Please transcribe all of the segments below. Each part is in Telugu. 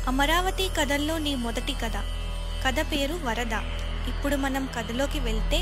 అమరావతి కథల్లోని మొదటి కథ కథ పేరు వరద ఇప్పుడు మనం కథలోకి వెళ్తే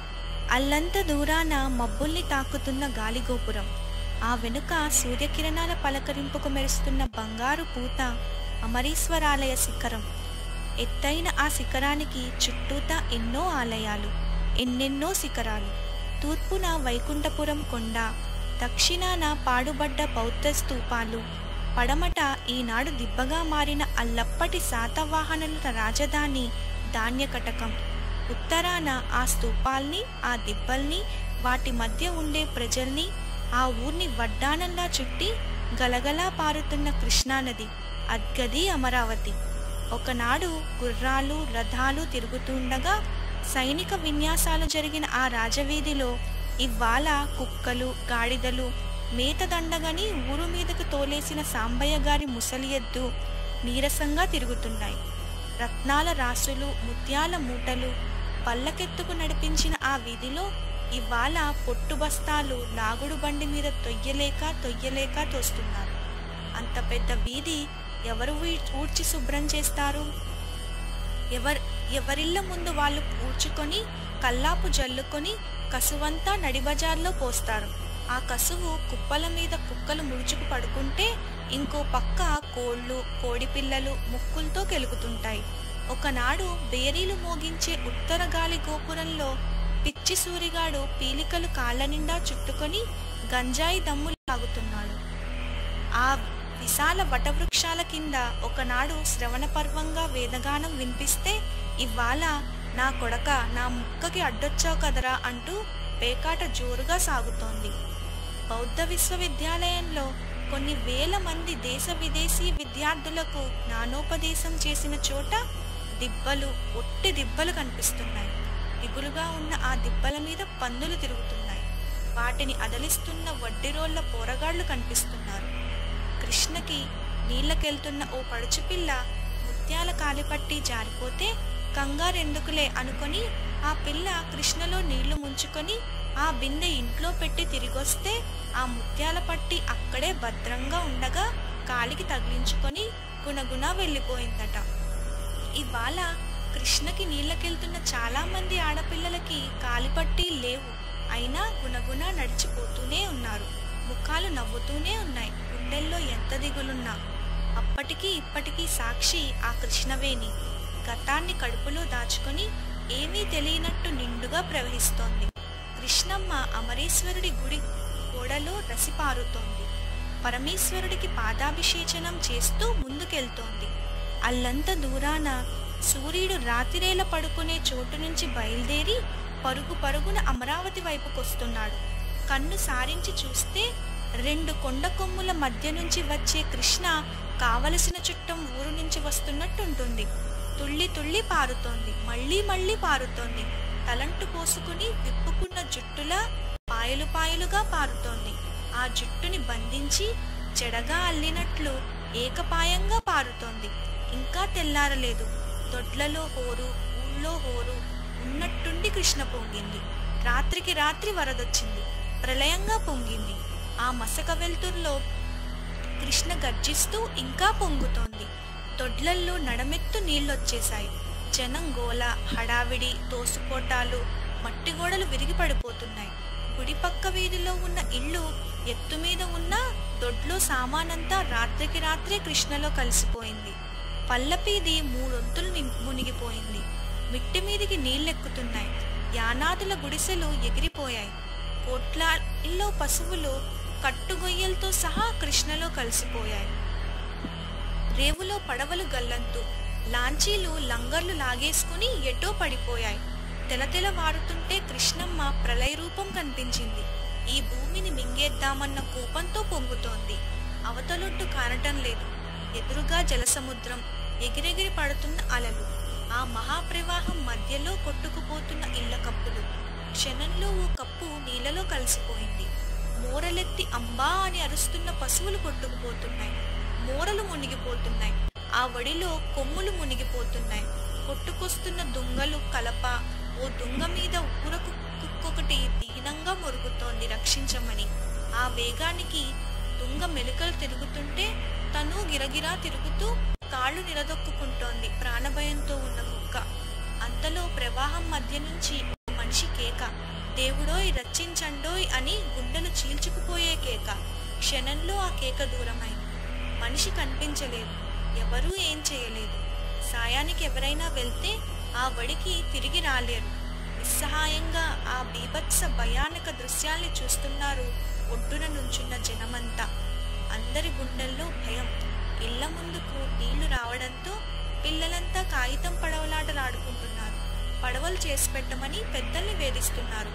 అల్లంత దూరాన మబ్బుల్ని తాకుతున్న గాలిగోపురం ఆ వెనుక సూర్యకిరణాల పలకరింపుకు మెరుస్తున్న బంగారు పూత అమరీశ్వరాలయ శిఖరం ఎత్తైన ఆ శిఖరానికి చుట్టూతా ఎన్నో ఆలయాలు ఎన్నెన్నో శిఖరాలు తూర్పున వైకుంఠపురం కొండ దక్షిణాన పాడుబడ్డ బౌద్ధ స్తూపాలు పడమట ఈనాడు దిబ్బగా మారిన అల్లప్పటి శాతవాహనుల రాజధాని ధాన్యకటకం ఉత్తరాన ఆ స్తూపాల్ని ఆ దిబ్బల్ని వాటి మధ్య ఉండే ప్రజల్ని ఆ ఊర్ని వడ్డానంలా చుట్టి గలగలా పారుతున్న కృష్ణానది అద్గది అమరావతి ఒకనాడు గుర్రాలు రథాలు తిరుగుతుండగా సైనిక విన్యాసాలు జరిగిన ఆ రాజవీధిలో ఇవాళ కుక్కలు గాడిదలు మేతదండగని ఊరు మీదకు తోలేసిన సాంబయ్య గారి ముసలి ఎద్దు నీరసంగా తిరుగుతున్నాయి రత్నాల రాసులు ముత్యాల మూటలు పల్లకెత్తుకు నడిపించిన ఆ వీధిలో ఇవాళ పొట్టు బస్తాలు లాగుడు బండి మీద తొయ్యలేక తొయ్యలేక తోస్తున్నారు అంత పెద్ద వీధి ఎవరు వీ- ఊడ్చి శుభ్రం చేస్తారు ఎవర్ ఎవరిళ్ళ ముందు వాళ్ళు ఊడ్చుకొని కల్లాపు జల్లుకొని కసువంతా నడిబజార్లో పోస్తారు ఆ కసువు కుప్పల మీద కుక్కలు ముడుచుకు పడుకుంటే ఇంకో పక్క కోళ్ళు కోడిపిల్లలు ముక్కులతో కెలుకుతుంటాయి ఒకనాడు బేరీలు మోగించే ఉత్తర గాలి గోపురంలో పిచ్చి సూరిగాడు పీలికలు కాళ్ళ నిండా చుట్టుకొని గంజాయి దమ్ములు తాగుతున్నాడు ఆ విశాల వటవృక్షాల కింద ఒకనాడు శ్రవణ పర్వంగా వేదగానం వినిపిస్తే ఇవాళ నా కొడక నా ముక్కకి అడ్డొచ్చావు కదరా అంటూ పేకాట జోరుగా సాగుతోంది బౌద్ధ విశ్వవిద్యాలయంలో కొన్ని వేల మంది దేశ విదేశీ విద్యార్థులకు జ్ఞానోపదేశం చేసిన చోట దిబ్బలు ఒట్టి దిబ్బలు కనిపిస్తున్నాయి దిగులుగా ఉన్న ఆ దిబ్బల మీద పందులు తిరుగుతున్నాయి వాటిని అదలిస్తున్న వడ్డిరోళ్ల పోరగాళ్లు కనిపిస్తున్నారు కృష్ణకి నీళ్ళకెళ్తున్న ఓ పడుచుపిల్ల ముత్యాల కాలిపట్టి జారిపోతే కంగారెందుకులే అనుకొని ఆ పిల్ల కృష్ణలో నీళ్లు ముంచుకొని ఆ బిందె ఇంట్లో పెట్టి తిరిగొస్తే ఆ ముత్యాల పట్టి అక్కడే భద్రంగా ఉండగా కాలికి తగిలించుకొని గుణగుణ వెళ్ళిపోయిందట ఇవాళ కృష్ణకి నీళ్ళకెళ్తున్న చాలా మంది ఆడపిల్లలకి కాలిపట్టి లేవు అయినా గుణగుణ నడిచిపోతూనే ఉన్నారు ముఖాలు నవ్వుతూనే ఉన్నాయి గుండెల్లో ఎంత దిగులున్నా అప్పటికీ ఇప్పటికీ సాక్షి ఆ కృష్ణవేణి గతాన్ని కడుపులో దాచుకొని ఏమీ తెలియనట్టు నిండుగా ప్రవహిస్తోంది కృష్ణమ్మ అమరేశ్వరుడి గుడి గోడలో రసిపారుతోంది పరమేశ్వరుడికి పాదాభిషేచనం చేస్తూ ముందుకెళ్తోంది అల్లంత దూరాన సూర్యుడు రాతిరేల పడుకునే చోటు నుంచి బయలుదేరి పరుగు పరుగున అమరావతి వైపుకొస్తున్నాడు కన్ను సారించి చూస్తే రెండు కొండ కొమ్ముల మధ్య నుంచి వచ్చే కృష్ణ కావలసిన చుట్టం ఊరు నుంచి వస్తున్నట్టుంటుంది తుళ్ళి తుళ్ళి పారుతోంది మళ్ళీ మళ్ళీ పారుతోంది తలంటు పోసుకుని విప్పుకున్న జుట్టులా పాయలు పాయలుగా పారుతోంది ఆ జుట్టుని బంధించి చెడగా అల్లినట్లు ఏకపాయంగా పారుతోంది ఇంకా తెల్లారలేదు దొడ్లలో హోరు ఊళ్ళో హోరు ఉన్నట్టుండి కృష్ణ పొంగింది రాత్రికి రాత్రి వరదొచ్చింది ప్రళయంగా పొంగింది ఆ మసక వెలుతుర్లో కృష్ణ గర్జిస్తూ ఇంకా పొంగుతోంది దొడ్లల్లో నడమెత్తు నీళ్లొచ్చేశాయి జనం గోల హడావిడి తోసుకోటాలు మట్టి గోడలు విరిగి పడిపోతున్నాయి గుడి పక్క వీధిలో ఉన్న ఇళ్ళు ఎత్తు మీద ఉన్న దొడ్లో సామానంతా రాత్రికి రాత్రే కృష్ణలో కలిసిపోయింది పల్లపీది మూడొంతులు నిం- మునిగిపోయింది మిట్టి మీదికి నీళ్ళెక్కుతున్నాయి యానాదుల గుడిసెలు ఎగిరిపోయాయి కోట్లాల్లో పశువులు కట్టుగొయ్యలతో సహా కృష్ణలో కలిసిపోయాయి రేవులో పడవలు గల్లంతు లాంచీలు లంగర్లు లాగేసుకుని ఎటో పడిపోయాయి తెలతెల వారుతుంటే కృష్ణమ్మ ప్రళయ రూపం కనిపించింది ఈ భూమిని మింగేద్దామన్న కోపంతో పొంగుతోంది అవతలొట్టు కానటం లేదు ఎదురుగా జలసముద్రం ఎగిరెగిరి పడుతున్న అలలు ఆ మహాప్రవాహం మధ్యలో కొట్టుకుపోతున్న ఇళ్ల కప్పులు క్షణంలో ఓ కప్పు నీళ్ళలో కలిసిపోయింది మోరలెత్తి అంబా అని అరుస్తున్న పశువులు కొట్టుకుపోతున్నాయి మోరలు మునిగిపోతున్నాయి ఆ వడిలో కొమ్ములు మునిగిపోతున్నాయి కొట్టుకొస్తున్న దుంగలు కలప ఓ దుంగ మీద ఊరకు కుక్కొకటి దీనంగా మొరుగుతోంది రక్షించమని ఆ వేగానికి దుంగ మెలికలు తిరుగుతుంటే తను గిరగిరా తిరుగుతూ కాళ్ళు నిలదొక్కుంటోంది ప్రాణభయంతో ఉన్న కుక్క అంతలో ప్రవాహం మధ్య నుంచి ఒక మనిషి కేక దేవుడోయ్ రక్షించండోయ్ అని గుండెలు చీల్చుకుపోయే కేక క్షణంలో ఆ కేక దూరమైంది మనిషి కనిపించలేదు ఎవరూ ఏం చేయలేదు సాయానికి ఎవరైనా వెళ్తే ఆ వడికి తిరిగి రాలేరు నిస్సహాయంగా ఆ బీభత్స భయానక దృశ్యాల్ని చూస్తున్నారు ఒడ్డున నుంచున్న జనమంతా అందరి గుండెల్లో భయం ఇళ్ల ముందుకు నీళ్లు రావడంతో పిల్లలంతా కాగితం పడవలాటలాడుకుంటున్నారు పడవలు చేసి పెట్టమని పెద్దల్ని వేధిస్తున్నారు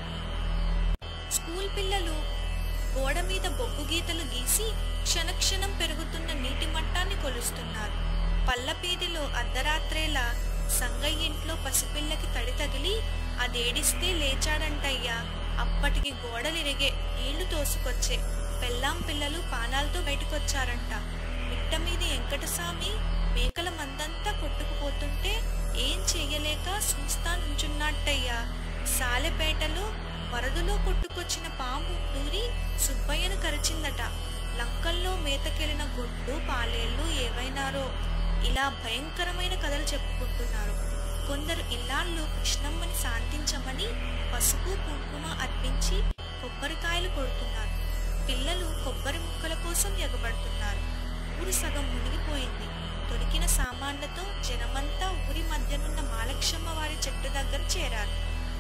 స్కూల్ పిల్లలు గోడ మీద బొగ్గు గీతలు గీసి క్షణక్షణం పెరుగుతున్న నీటి మట్టాన్ని కొలుస్తున్నారు పల్లపీదిలో అర్ధరాత్రేలా సంగయ్య ఇంట్లో పసిపిల్లకి తడి తగిలి అదేడిస్తే లేచాడంటయ్యా అప్పటికి గోడలిరిగే నీళ్లు తోసుకొచ్చే పెళ్ళాం పిల్లలు పానాలతో బయటకొచ్చారంట మిట్ట మీది వెంకటస్వామి మేకల మందంతా కొట్టుకుపోతుంటే ఏం చెయ్యలేక చూస్తా నుంచున్నట్టయ్యా సాలెపేటలో వరదలో కొట్టుకొచ్చిన పాము దూరి సుబ్బయ్యను కరిచిందట లంకల్లో మేతకెళ్ళిన గొడ్లు పాలేళ్ళు ఏవైనారో ఇలా భయంకరమైన కథలు చెప్పుకుంటున్నారు కొందరు ఇల్లాళ్ళు కృష్ణమ్మని శాంతించమని పసుపు కుంకుమ అర్పించి కొబ్బరికాయలు కొడుతున్నారు పిల్లలు కొబ్బరి ముక్కల కోసం ఎగబడుతున్నారు ఊరు సగం మునిగిపోయింది దొరికిన సామాన్లతో జనమంతా ఊరి మధ్యనున్న మాలక్షమ్మ వారి చెట్టు దగ్గర చేరారు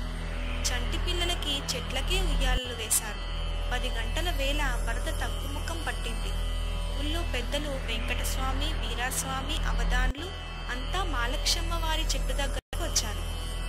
చంటి పిల్లలకి చెట్లకే ఉయ్యాలలు వేశారు పది గంటల వేళ వరద తగ్గుముఖం పట్టింది ఊళ్ళో పెద్దలు వెంకటస్వామి వీరాస్వామి అవధాన్లు అంతా మాలక్షమ్మ వారి చెట్టు దగ్గరకు వచ్చారు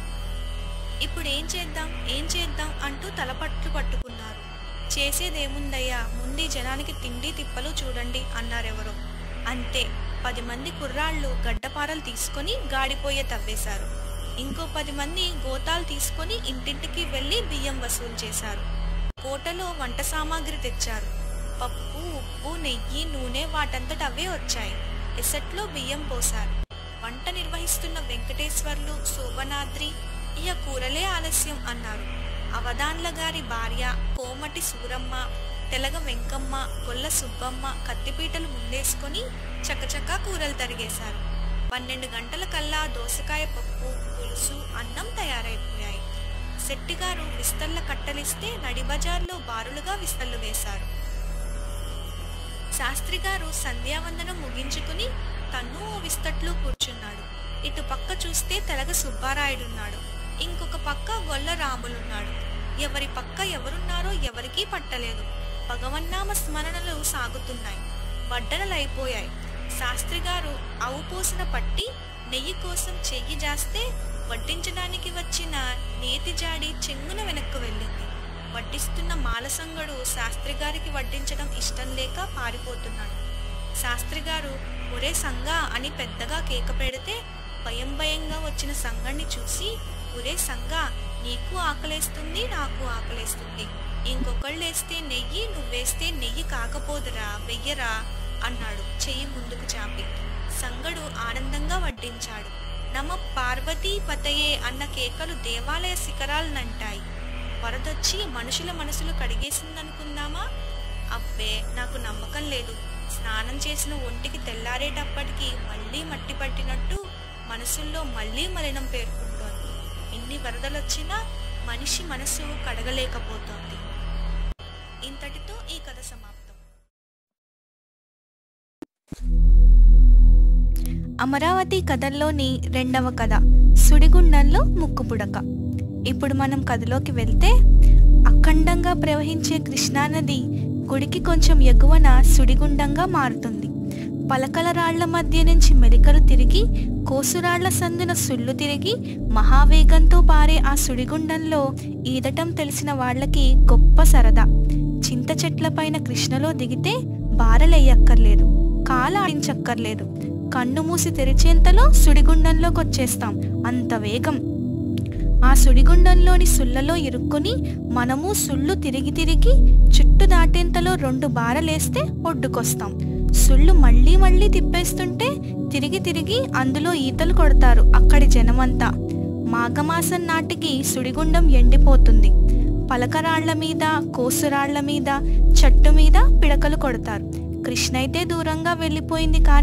ఇప్పుడు ఏం చేద్దాం ఏం చేద్దాం అంటూ తలపట్లు పట్టుకున్నారు చేసేదేముందయ్యా ముందు జనానికి తిండి తిప్పలు చూడండి అన్నారెవరో అంతే పది మంది కుర్రాళ్ళు గడ్డపారలు తీసుకొని గాడిపోయే తవ్వేశారు ఇంకో పది మంది గోతాలు తీసుకొని ఇంటింటికి వెళ్ళి బియ్యం వసూలు చేశారు కోటలో వంట సామాగ్రి తెచ్చారు పప్పు ఉప్పు నెయ్యి నూనె వాటంతట అవే వచ్చాయి ఎసట్లో బియ్యం పోశారు వంట నిర్వహిస్తున్న వెంకటేశ్వర్లు శోభనాద్రి ఇక కూరలే ఆలస్యం అన్నారు అవధాన్ల గారి భార్య కోమటి సూరమ్మ తెలగ వెంకమ్మ గొల్ల సుబ్బమ్మ కత్తిపీటలు ముందేసుకొని చకచకా కూరలు తరిగేశారు పన్నెండు గంటల కల్లా దోసకాయ పప్పు పులుసు అన్నం తయారైపోయాయి శెట్టిగారు విస్తళ్ళ కట్టలిస్తే నడిబజార్లో బారులుగా విస్తళ్ళు వేశారు శాస్త్రి గారు సంధ్యావందనం ముగించుకుని తను ఓ విస్తట్లో కూర్చున్నాడు ఇటు పక్క చూస్తే తెలగ సుబ్బారాయుడున్నాడు ఇంకొక పక్క గొల్ల రాములున్నాడు ఎవరి పక్క ఎవరున్నారో ఎవరికీ పట్టలేదు భగవన్నామ స్మరణలు సాగుతున్నాయి వడ్డనలైపోయాయి శాస్త్రి గారు ఆవు పోసిన పట్టి నెయ్యి కోసం చెయ్యి జాస్తే వడ్డించడానికి వచ్చిన నేతి జాడి చెంగున వెనక్కు వెళ్ళింది వడ్డిస్తున్న మాలసంగడు శాస్త్రి గారికి వడ్డించడం ఇష్టం లేక పారిపోతున్నాడు శాస్త్రి గారు ఒరే సంగా అని పెద్దగా కేక పెడితే భయం భయంగా వచ్చిన సంగణ్ణి చూసి ఒరే సంగా నీకు ఆకలేస్తుంది నాకు ఆకలేస్తుంది ఇంకొకళ్ళేస్తే నెయ్యి నువ్వేస్తే నెయ్యి కాకపోదురా వెయ్యరా అన్నాడు చెయ్యి ముందుకు చాపి సంగడు ఆనందంగా వడ్డించాడు నమ పార్వతీ పతయే అన్న కేకలు దేవాలయ శిఖరాలనంటాయి వరదొచ్చి మనుషుల మనసులు కడిగేసిందనుకుందామా అబ్బే నాకు నమ్మకం లేదు స్నానం చేసిన ఒంటికి తెల్లారేటప్పటికి మళ్ళీ మట్టి పట్టినట్టు మనసుల్లో మళ్ళీ మలినం పేర్కొంటోంది ఎన్ని వరదలొచ్చినా మనిషి మనసు కడగలేకపోతోంది ఇంతటితో ఈ కథ సమాప్తం అమరావతి కథల్లోని రెండవ కథ సుడిగుండంలో ముక్కుపుడక ఇప్పుడు మనం కథలోకి వెళ్తే అఖండంగా ప్రవహించే కృష్ణానది గుడికి కొంచెం ఎగువన సుడిగుండంగా మారుతుంది పలకల రాళ్ల మధ్య నుంచి మెలికలు తిరిగి కోసురాళ్ల సందున సుళ్ళు తిరిగి మహావేగంతో పారే ఆ సుడిగుండంలో ఈదటం తెలిసిన వాళ్ళకి గొప్ప సరదా చింత చెట్లపైన కృష్ణలో దిగితే బారలెయ్యక్కర్లేదు కాల ఆడించక్కర్లేదు కన్ను మూసి తెరిచేంతలో సుడిగుండంలోకి వచ్చేస్తాం అంత వేగం ఆ సుడిగుండంలోని సుళ్ళలో ఇరుక్కొని మనము సుళ్ళు తిరిగి తిరిగి చుట్టు దాటేంతలో రెండు బారలేస్తే ఒడ్డుకొస్తాం సుళ్ళు మళ్ళీ మళ్ళీ తిప్పేస్తుంటే తిరిగి తిరిగి అందులో ఈతలు కొడతారు అక్కడి జనమంతా మాఘమాసం నాటికి సుడిగుండం ఎండిపోతుంది పలకరాళ్ల మీద కోసురాళ్ల మీద చెట్టు మీద పిడకలు కొడతారు కృష్ణ అయితే దూరంగా వెళ్ళిపోయింది కానీ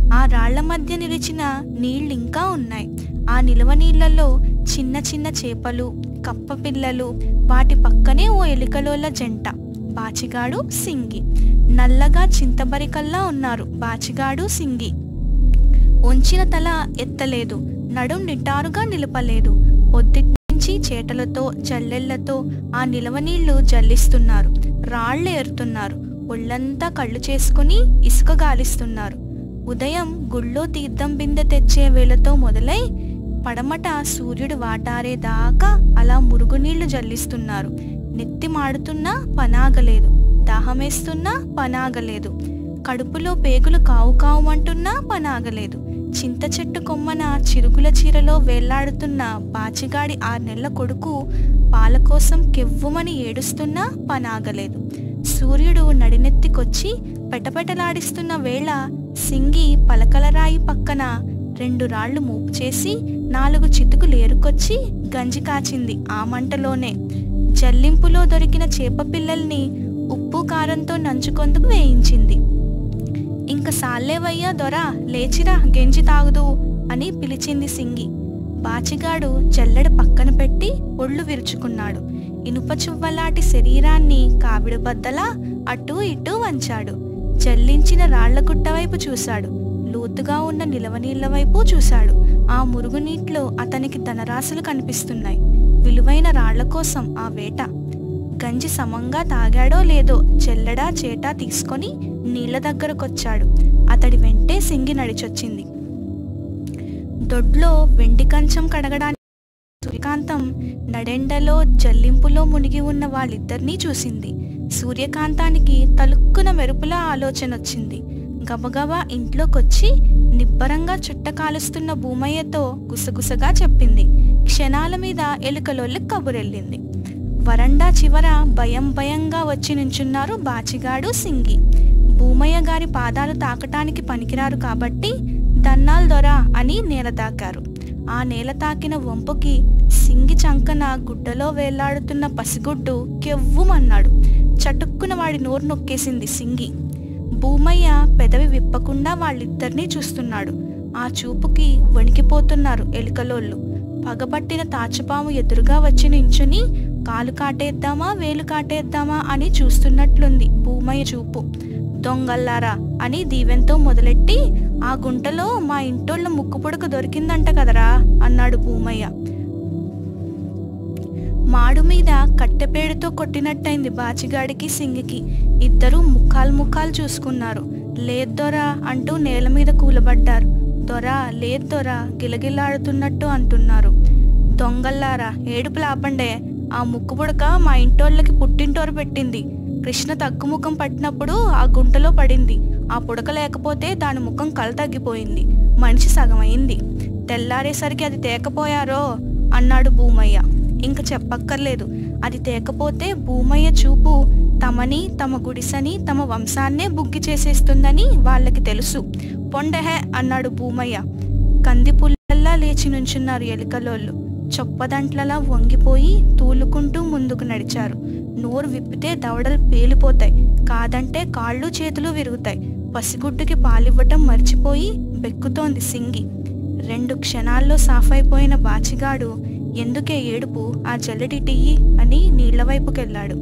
ఆ రాళ్ల మధ్య నిలిచిన నీళ్ళింకా ఉన్నాయి ఆ నిలవ నీళ్లలో చిన్న చిన్న చేపలు కప్ప పిల్లలు వాటి పక్కనే ఓ ఎలికలోల జంట బాచిగాడు సింగి నల్లగా చింతబరికల్లా ఉన్నారు బాచిగాడు సింగి ఉంచిన తల ఎత్తలేదు నడుం నిటారుగా నిలపలేదు పొద్దున్నుంచి చేటలతో జల్లెళ్లతో ఆ నిలవ నీళ్లు జల్లిస్తున్నారు రాళ్లు ఏరుతున్నారు ఒళ్ళంతా కళ్ళు చేసుకుని ఇసుక గాలిస్తున్నారు ఉదయం గుళ్ళో తీర్థం బిందె తెచ్చే వేళతో మొదలై పడమట సూర్యుడు వాటారే దాకా అలా మురుగునీళ్లు జల్లిస్తున్నారు నెత్తి మాడుతున్నా పనాగలేదు దాహమేస్తున్నా పనాగలేదు కడుపులో పేగులు కావు కావుమంటున్నా పనాగలేదు చింత చెట్టు కొమ్మన చిరుగుల చీరలో వేళ్లాడుతున్న బాచిగాడి ఆరు నెలల కొడుకు పాల కోసం కెవ్వుమని ఏడుస్తున్నా పనాగలేదు సూర్యుడు నడినెత్తికొచ్చి పెటపెటలాడిస్తున్న వేళ సింగి పలకలరాయి పక్కన రెండు రాళ్లు మూపు చేసి నాలుగు చితుకులు ఏరుకొచ్చి గంజి కాచింది ఆ మంటలోనే జల్లింపులో దొరికిన చేప పిల్లల్ని ఉప్పు కారంతో నంచుకొందుకు వేయించింది ఇంక సాల్లేవయ్యా దొర లేచిరా గెంజి తాగుదు అని పిలిచింది సింగి బాచిగాడు జల్లెడ పక్కన పెట్టి ఒళ్ళు విరుచుకున్నాడు ఇనుప చువ్వలాంటి శరీరాన్ని కావిడి బద్దలా అటూ ఇటూ వంచాడు జల్లించిన రాళ్లగుట్ట వైపు చూశాడు లోతుగా ఉన్న నిలవనీళ్ల వైపు చూశాడు ఆ మురుగునీటిలో అతనికి ధనరాశులు కనిపిస్తున్నాయి విలువైన రాళ్ల కోసం ఆ వేట గంజి సమంగా తాగాడో లేదో చెల్లడా చేటా తీసుకొని నీళ్ల దగ్గరకొచ్చాడు అతడి వెంటే సింగి నడిచొచ్చింది దొడ్లో వెండి కంచం కడగడానికి సూర్యకాంతం నడెండలో జల్లింపులో మునిగి ఉన్న వాళ్ళిద్దరినీ చూసింది సూర్యకాంతానికి తలుక్కున మెరుపుల ఆలోచన వచ్చింది గబగబా ఇంట్లోకొచ్చి నిబ్బరంగా చుట్ట కాలుస్తున్న భూమయ్యతో గుసగుసగా చెప్పింది క్షణాల మీద ఎలుకలోళ్ళకి కబురెళ్ళింది వరండా చివర భయం భయంగా వచ్చి నించున్నారు బాచిగాడు సింగి భూమయ్య గారి పాదాలు తాకటానికి పనికిరారు కాబట్టి దన్నాల్ దొర అని నేల తాకారు ఆ నేల తాకిన వంపుకి సింగి చంకన గుడ్డలో వేలాడుతున్న పసిగుడ్డు కెవ్వుమన్నాడు చటుక్కున వాడి నోరు నొక్కేసింది సింగి భూమయ్య పెదవి విప్పకుండా వాళ్ళిద్దరినీ చూస్తున్నాడు ఆ చూపుకి వణికిపోతున్నారు ఎలుకలోళ్ళు పగబట్టిన తాచుపాము ఎదురుగా వచ్చి నించుని కాలు కాటేద్దామా వేలు కాటేద్దామా అని చూస్తున్నట్లుంది భూమయ్య చూపు దొంగల్లారా అని దీవెంతో మొదలెట్టి ఆ గుంటలో మా ఇంటోళ్ళ ముక్కు పొడక దొరికిందంట కదరా అన్నాడు భూమయ్య మాడు మీద కట్టెపేడుతో కొట్టినట్టయింది బాచిగాడికి సింగికి ఇద్దరూ ముఖాలు ముఖాలు చూసుకున్నారు లేద్దొరా అంటూ నేల మీద కూలబడ్డారు దొరా లేద్దొరా గిలగిల్లాడుతున్నట్టు అంటున్నారు దొంగల్లారా ఏడుపులు ఆపండే ఆ ముక్కు పుడక మా ఇంటోళ్ళకి పుట్టింటోరు పెట్టింది కృష్ణ తగ్గుముఖం పట్టినప్పుడు ఆ గుంటలో పడింది ఆ పుడక లేకపోతే దాని ముఖం కల తగ్గిపోయింది మనిషి సగం అయింది తెల్లారేసరికి అది తేకపోయారో అన్నాడు భూమయ్య ఇంక చెప్పక్కర్లేదు అది తేకపోతే భూమయ్య చూపు తమని తమ గుడిసని తమ వంశాన్నే బుగ్గి చేసేస్తుందని వాళ్ళకి తెలుసు పొండెహే అన్నాడు భూమయ్య కంది పుల్లల్లా లేచి నుంచున్నారు ఎలుకలోళ్ళు చొప్పదంట్లలా వంగిపోయి తూలుకుంటూ ముందుకు నడిచారు నోరు విప్పితే దవడలు పేలిపోతాయి కాదంటే కాళ్ళు చేతులు విరుగుతాయి పసిగుడ్డుకి పాలివ్వటం మర్చిపోయి బెక్కుతోంది సింగి రెండు క్షణాల్లో సాఫైపోయిన బాచిగాడు ఎందుకే ఏడుపు ఆ జల్లెడి టియ్యి అని నీళ్ల వైపుకెళ్ళాడు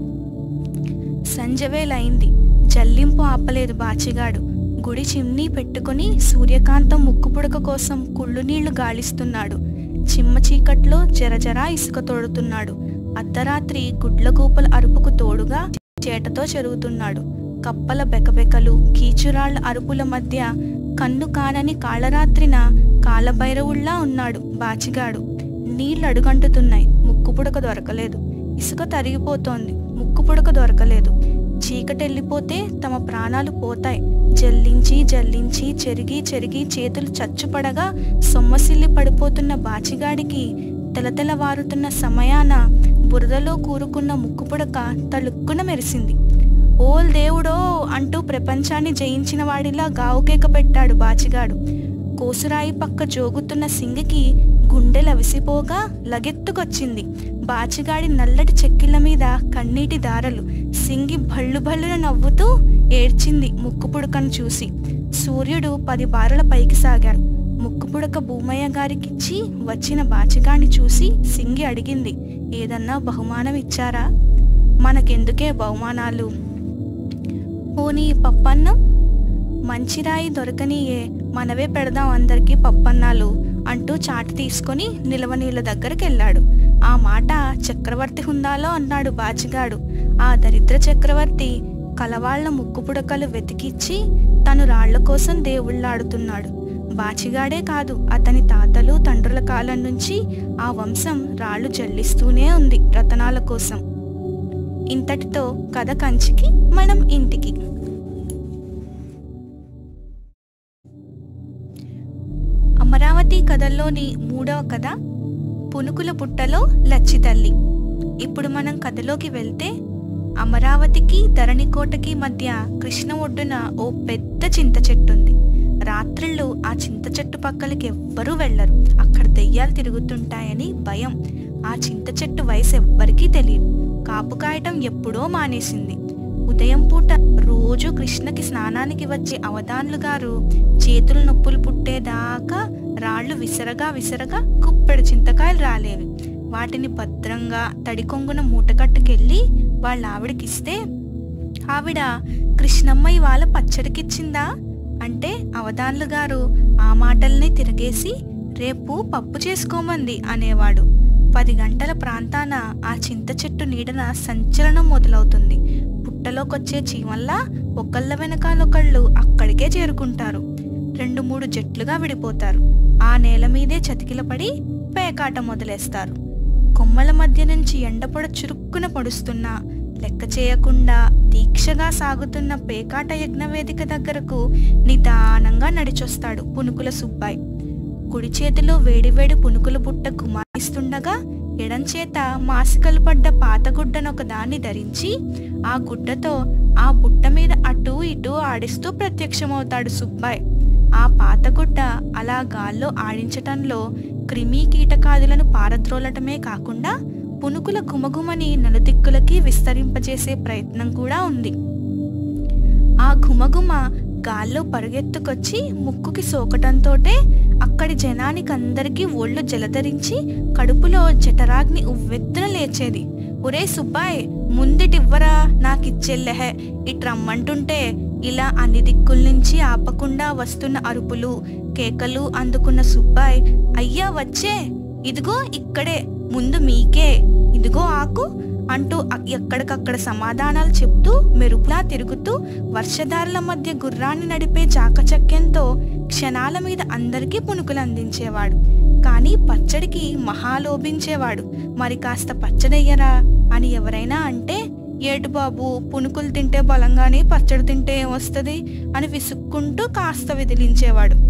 సంజవేలైంది జల్లింపు ఆపలేదు బాచిగాడు గుడి చిమ్నీ పెట్టుకుని సూర్యకాంతం ముక్కుపుడక కోసం కుళ్ళు నీళ్లు గాలిస్తున్నాడు చిమ్మ చీకట్లో జరజరా ఇసుక తోడుతున్నాడు అర్ధరాత్రి గుడ్లగూపల అరుపుకు తోడుగా చేటతో చెరుగుతున్నాడు కప్పల బెకబెకలు కీచురాళ్ల అరుపుల మధ్య కన్ను కానని కాళరాత్రిన కాలభైరవుల్లా ఉన్నాడు బాచిగాడు నీళ్లు అడుగంటుతున్నాయి ముక్కు పుడక దొరకలేదు ఇసుక తరిగిపోతోంది ముక్కు పుడక దొరకలేదు చీకటెళ్ళిపోతే తమ ప్రాణాలు పోతాయి జల్లించి జల్లించి చెరిగి చెరిగి చేతులు చచ్చుపడగా సొమ్మసిల్లి పడిపోతున్న బాచిగాడికి తెలతెలవారుతున్న సమయాన బురదలో కూరుకున్న ముక్కుపుడక తలుక్కున మెరిసింది ఓల్ దేవుడో అంటూ ప్రపంచాన్ని జయించిన వాడిలా గావుకేక పెట్టాడు బాచిగాడు కోసురాయి పక్క జోగుతున్న సింగికి గుండెలవిసిపోగా లగెత్తుకొచ్చింది బాచిగాడి నల్లటి చెక్కిళ్ళ మీద కన్నీటి దారలు సింగి భళ్ళు భళ్ళున నవ్వుతూ ఏడ్చింది ముక్కు పుడకను చూసి సూర్యుడు పది బారుల పైకి సాగాడు ముక్కుపుడక భూమయ్య గారికిచ్చి వచ్చిన బాచిగాన్ని చూసి సింగి అడిగింది ఏదన్నా బహుమానం ఇచ్చారా మనకెందుకే బహుమానాలు పోనీ పప్పన్నం మంచిరాయి దొరకనియే మనవే పెడదాం అందరికీ పప్పన్నాలు అంటూ చాటి తీసుకొని నిలవనీళ్ళ దగ్గరికి వెళ్ళాడు ఆ మాట చక్రవర్తి హుందాలో అన్నాడు బాచిగాడు ఆ దరిద్ర చక్రవర్తి కలవాళ్ల ముక్కుపుడకలు వెతికిచ్చి తను రాళ్ల కోసం దేవుళ్ళాడుతున్నాడు బాచిగాడే కాదు అతని తాతలు తండ్రుల కాలం నుంచి ఆ వంశం రాళ్లు జల్లిస్తూనే ఉంది రతనాల కోసం ఇంతటితో కథ కంచికి మనం ఇంటికి అమరావతి కథల్లోని మూడవ కథ పునుకుల పుట్టలో లచ్చి తల్లి ఇప్పుడు మనం కథలోకి వెళ్తే అమరావతికి ధరణికోటకి మధ్య కృష్ణ ఒడ్డున ఓ పెద్ద చింత చెట్టు ఉంది రాత్రిళ్ళు ఆ చింత చెట్టు పక్కలకి ఎవ్వరూ వెళ్లరు అక్కడ దెయ్యాలు తిరుగుతుంటాయని భయం ఆ చింత చెట్టు వయసు ఎవ్వరికీ తెలియదు కాపు కాయటం ఎప్పుడో మానేసింది ఉదయం పూట రోజు కృష్ణకి స్నానానికి వచ్చే అవధాన్లు గారు చేతులు నొప్పులు పుట్టేదాకా రాళ్ళు విసరగా విసరగా కుప్పెడు చింతకాయలు రాలేవి వాటిని భద్రంగా తడికొంగున మూటకట్టుకెళ్ళి వాళ్ళ ఆవిడకిస్తే ఆవిడ కృష్ణమ్మ ఇవాళ పచ్చడికిచ్చిందా అంటే అవధాన్లు గారు ఆ మాటల్ని తిరిగేసి రేపు పప్పు చేసుకోమంది అనేవాడు పది గంటల ప్రాంతాన ఆ చింత చెట్టు నీడన సంచలనం మొదలవుతుంది పుట్టలోకొచ్చే చీమల్లా ఒకళ్ళ వెనకాలొకళ్ళు అక్కడికే చేరుకుంటారు రెండు మూడు జట్లుగా విడిపోతారు ఆ నేల మీదే చతికిలపడి పేకాట మొదలేస్తారు కొమ్మల మధ్య నుంచి ఎండపొడ చురుక్కున పొడుస్తున్నా లెక్క చేయకుండా దీక్షగా సాగుతున్న పేకాట యజ్ఞవేదిక దగ్గరకు నిదానంగా నడిచొస్తాడు పునుకుల సుబ్బాయి కుడి చేతిలో వేడివేడి పునుకుల బుట్ట గుమాయిస్తుండగా ఎడంచేత మాసికలు పడ్డ పాత గుడ్డనొక దాన్ని ధరించి ఆ గుడ్డతో ఆ బుట్ట మీద అటూ ఇటూ ఆడిస్తూ ప్రత్యక్షమవుతాడు సుబ్బాయ్ ఆ పాత గుడ్డ అలా గాల్లో ఆడించటంలో క్రిమి కీటకాదులను పారద్రోలటమే కాకుండా పునుకుల గుమగుమని నలుదిక్కులకి విస్తరింపజేసే ప్రయత్నం కూడా ఉంది ఆ ఘుమఘుమ గాల్లో పరుగెత్తుకొచ్చి ముక్కుకి సోకటంతోటే అక్కడి జనానికందరికీ ఒళ్ళు జలధరించి కడుపులో జఠరాగ్ని ఉవ్వెత్తున లేచేది ఒరే సుబ్బాయ్ ముందిటివ్వరా నాకిచ్చెల్లెహే ఇట్రమ్మంటుంటే ఇలా అన్ని దిక్కుల నుంచి ఆపకుండా వస్తున్న అరుపులు కేకలు అందుకున్న సుబ్బాయ్ అయ్యా వచ్చే ఇదిగో ఇక్కడే ముందు మీకే ఇదిగో ఆకు అంటూ అ- ఎక్కడికక్కడ సమాధానాలు చెప్తూ మెరుపులా తిరుగుతూ వర్షధారల మధ్య గుర్రాన్ని నడిపే చాకచక్యంతో క్షణాల మీద అందరికీ పునుకులు అందించేవాడు కానీ పచ్చడికి మహాలోభించేవాడు మరి కాస్త పచ్చడయ్యరా అని ఎవరైనా అంటే ఏటు బాబు పునుకులు తింటే బలంగానే పచ్చడి తింటే ఏమొస్తుంది అని విసుక్కుంటూ కాస్త విదిలించేవాడు